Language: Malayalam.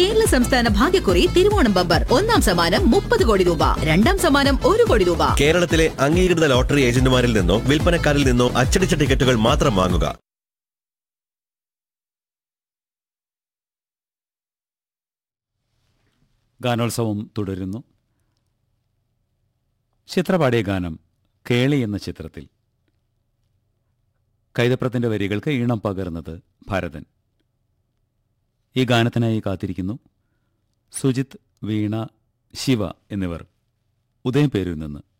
കേരള സംസ്ഥാന ഭാഗ്യക്കുറി തിരുവോണം ബമ്പർ ഒന്നാം സമ്മാനം മുപ്പത് കോടി രൂപ രണ്ടാം സമ്മാനം ഒരു കോടി രൂപ കേരളത്തിലെ അംഗീകൃത ലോട്ടറി ഏജന്റുമാരിൽ നിന്നോ വിൽപ്പനക്കാരിൽ നിന്നോ അച്ചടിച്ച ടിക്കറ്റുകൾ മാത്രം വാങ്ങുക ഗാനോത്സവം തുടരുന്നു ചിത്രപാടിയ ഗാനം കേളി എന്ന ചിത്രത്തിൽ കൈതപ്രത്തിന്റെ വരികൾക്ക് ഈണം പകർന്നത് ഭരതൻ ഈ ഗാനത്തിനായി കാത്തിരിക്കുന്നു സുജിത് വീണ ശിവ എന്നിവർ ഉദയംപേരൂരിൽ നിന്ന്